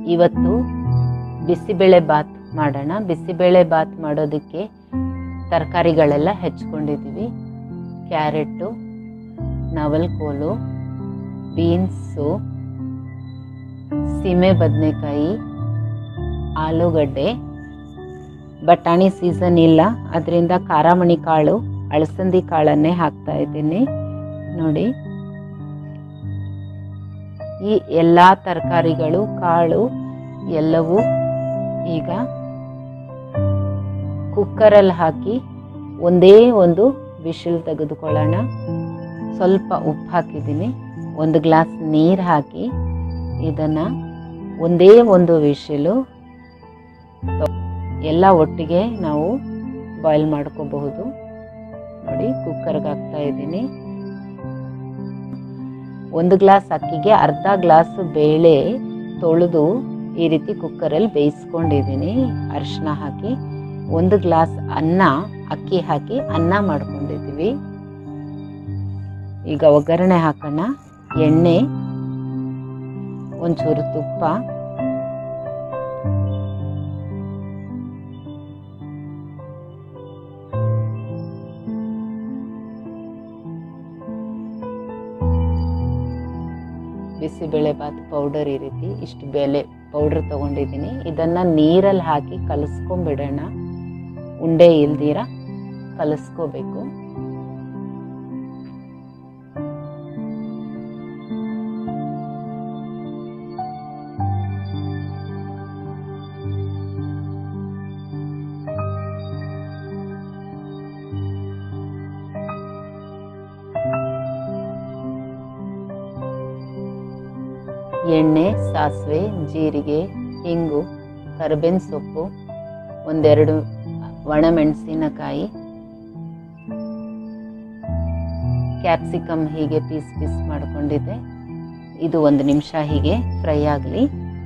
ಇವತ್ತು ಬಿಸಿಬೇಳೆ ಬಾತ್ ಮಾಡೋಣ ಬಿಸಿಬೇಳೆ ಬಾತ್ ಮಾಡೋದಕ್ಕೆ ತರಕಾರಿಗಳೆಲ್ಲ ಹೆಚ್ಕೊಂಡಿದ್ದೀವಿ ಕ್ಯಾರೆಟು ನವಲ್ಕೋಲು ಬೀನ್ಸು ಸೀಮೆ ಬದನೆಕಾಯಿ ಆಲೂಗಡ್ಡೆ ಬಟಾಣಿ ಸೀಸನ್ ಇಲ್ಲ ಅದರಿಂದ ಖಾರಾಮಣಿ ಕಾಳು ಅಳಸಂದಿ ಕಾಳನ್ನೇ ಹಾಕ್ತಾ ಇದ್ದೀನಿ ನೋಡಿ ಈ ಎಲ್ಲ ತರಕಾರಿಗಳು ಕಾಳು ಎಲ್ಲವೂ ಈಗ ಕುಕ್ಕರಲ್ಲಿ ಹಾಕಿ ಒಂದೇ ಒಂದು ವಿಶಿಲ್ ತೆಗೆದುಕೊಳ್ಳೋಣ ಸ್ವಲ್ಪ ಉಪ್ಪು ಹಾಕಿದ್ದೀನಿ ಒಂದು ಗ್ಲಾಸ್ ನೀರು ಹಾಕಿ ಇದನ್ನು ಒಂದೇ ಒಂದು ವಿಶಿಲು ಎಲ್ಲ ಒಟ್ಟಿಗೆ ನಾವು ಬಾಯ್ಲ್ ಮಾಡ್ಕೋಬಹುದು ನೋಡಿ ಕುಕ್ಕರ್ಗೆ ಹಾಕ್ತಾ ಇದ್ದೀನಿ ಒಂದು ಗ್ಲಾಸ್ ಅಕ್ಕಿಗೆ ಅರ್ಧ ಗ್ಲಾಸ್ ಬೇಳೆ ತೊಳೆದು ಈ ರೀತಿ ಕುಕ್ಕರಲ್ಲಿ ಬೇಯಿಸ್ಕೊಂಡಿದ್ದೀನಿ ಅರಿಶಿನ ಹಾಕಿ ಒಂದು ಗ್ಲಾಸ್ ಅನ್ನ ಅಕ್ಕಿ ಹಾಕಿ ಅನ್ನ ಮಾಡ್ಕೊಂಡಿದ್ದೀವಿ ಈಗ ಒಗ್ಗರಣೆ ಹಾಕೋಣ ಎಣ್ಣೆ ಒಂಚೂರು ತುಪ್ಪ ಬಿಸಿಬೇಳೆ ಬಾತ್ ಪೌಡರ್ ಈ ರೀತಿ ಇಷ್ಟು ಬೆಲೆ ಪೌಡರ್ ತೊಗೊಂಡಿದ್ದೀನಿ ಇದನ್ನು ನೀರಲ್ಲಿ ಹಾಕಿ ಕಲಿಸ್ಕೊಂಬಿಡೋಣ ಉಂಡೆ ಇಲ್ದಿರ ಕಲಿಸ್ಕೋಬೇಕು ಎಣ್ಣೆ ಸಾಸಿವೆ ಜೀರಿಗೆ ಹಿಂಗು ಕರಿಬೇವಿನ ಸೊಪ್ಪು ಒಂದೆರಡು ಒಣಮೆಣಸಿನಕಾಯಿ ಕ್ಯಾಪ್ಸಿಕಮ್ ಹೀಗೆ ಪೀಸ್ ಪೀಸ್ ಮಾಡ್ಕೊಂಡಿದ್ದೆ ಇದು ಒಂದು ನಿಮಿಷ ಹೀಗೆ ಫ್ರೈ ಆಗಲಿ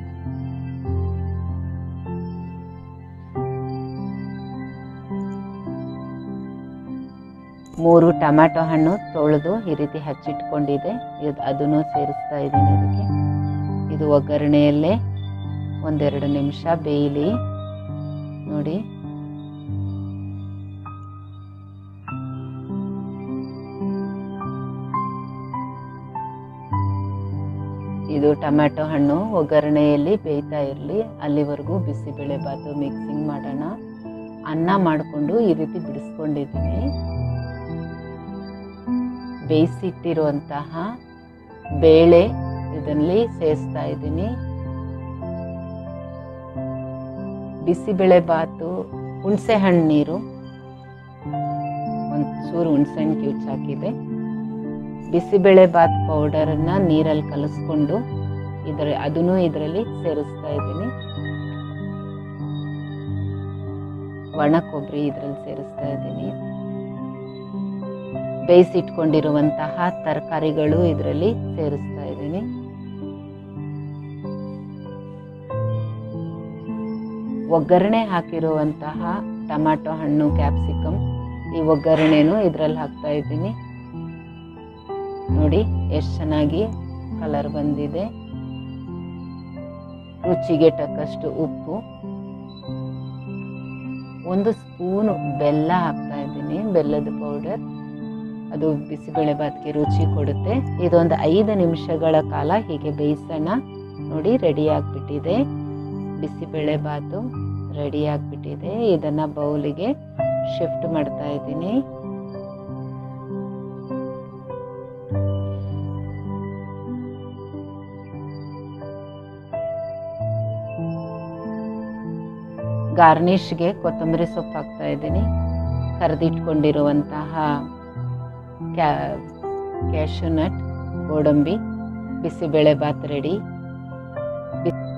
ಮೂರು ಟೊಮ್ಯಾಟೊ ಹಣ್ಣು ತೊಳೆದು ಈ ರೀತಿ ಹಚ್ಚಿಟ್ಕೊಂಡಿದೆ ಇದು ಅದನ್ನು ಸೇರಿಸ್ತಾ ಇದ್ದೀನಿ ಇದಕ್ಕೆ ಇದು ಒಗ್ಗರಣೆಯಲ್ಲೇ ಒಂದೆರಡು ನಿಮಿಷ ಬೇಯಲಿ ನೋಡಿ ಇದು ಟೊಮ್ಯಾಟೊ ಹಣ್ಣು ಒಗ್ಗರಣೆಯಲ್ಲಿ ಬೇಯ್ತಾ ಇರಲಿ ಅಲ್ಲಿವರೆಗೂ ಬಿಸಿಬೇಳೆ ಬಾತು ಮಿಕ್ಸಿಂಗ್ ಮಾಡೋಣ ಅನ್ನ ಮಾಡಿಕೊಂಡು ಈ ರೀತಿ ಬಿಡಿಸ್ಕೊಂಡಿದ್ದೀನಿ ಬೇಯಿಸಿಟ್ಟಿರುವಂತಹ ಬೇಳೆ ಇದರಲ್ಲಿ ಸೇರಿಸ್ತಾ ಇದ್ದೀನಿ ಬಿಸಿಬೇಳೆ ಬಾತು ಹುಣಸೆ ಹಣ್ಣು ನೀರು ಒಂಚೂರು ಹುಣಸೆ ಹಣ್ಣು ಕ್ಯೂಚ್ ಹಾಕಿದೆ ಬಿಸಿಬೇಳೆ ಬಾತ್ ಪೌಡರನ್ನ ನೀರಲ್ಲಿ ಕಲಿಸ್ಕೊಂಡು ಇದರ ಅದನ್ನು ಇದರಲ್ಲಿ ಸೇರಿಸ್ತಾ ಇದ್ದೀನಿ ಒಣ ಕೊಬ್ಬರಿ ಇದರಲ್ಲಿ ಸೇರಿಸ್ತಾ ಇದ್ದೀನಿ ಬೇಯಿಸಿಟ್ಕೊಂಡಿರುವಂತಹ ತರಕಾರಿಗಳು ಇದರಲ್ಲಿ ಸೇರಿಸ್ತಾ ಇದ್ದೀನಿ ಒಗ್ಗರಣೆ ಹಾಕಿರುವಂತಹ ಟೊಮ್ಯಾಟೊ ಹಣ್ಣು ಕ್ಯಾಪ್ಸಿಕಮ್ ಈ ಒಗ್ಗರಣೆನೂ ಇದರಲ್ಲಿ ಹಾಕ್ತಾ ಇದ್ದೀನಿ ನೋಡಿ ಎಷ್ಟು ಚೆನ್ನಾಗಿ ಕಲರ್ ಬಂದಿದೆ ರುಚಿಗೆ ತಕ್ಕಷ್ಟು ಉಪ್ಪು ಒಂದು ಸ್ಪೂನ್ ಬೆಲ್ಲ ಹಾಕ್ತಾ ಇದ್ದೀನಿ ಬೆಲ್ಲದ ಪೌಡರ್ ಅದು ಬಿಸಿಬೇಳೆ ಬಾತ್ಗೆ ರುಚಿ ಕೊಡುತ್ತೆ ಇದೊಂದು ಐದು ನಿಮಿಷಗಳ ಕಾಲ ಹೀಗೆ ಬೇಯಿಸೋಣ ನೋಡಿ ರೆಡಿ ಆಗಿಬಿಟ್ಟಿದೆ ಬಿಸಿಬೇಳೆ ಬಾತು ರೆಡಿ ಆಗಿಬಿಟ್ಟಿದೆ ಇದನ್ನು ಬೌಲಿಗೆ ಶಿಫ್ಟ್ ಮಾಡ್ತಾ ಇದ್ದೀನಿ ಗಾರ್ನಿಷ್ಗೆ ಕೊತ್ತಂಬರಿ ಸೊಪ್ಪು ಹಾಕ್ತಾ ಇದ್ದೀನಿ ಕರೆದಿಟ್ಕೊಂಡಿರುವಂತಹ ಕ್ಯಾ ಕ್ಯಾಶು ನಟ್ ಗೋಡಂಬಿ ಬಿಸಿಬೇಳೆ ಬಾತ್ ರೆಡಿ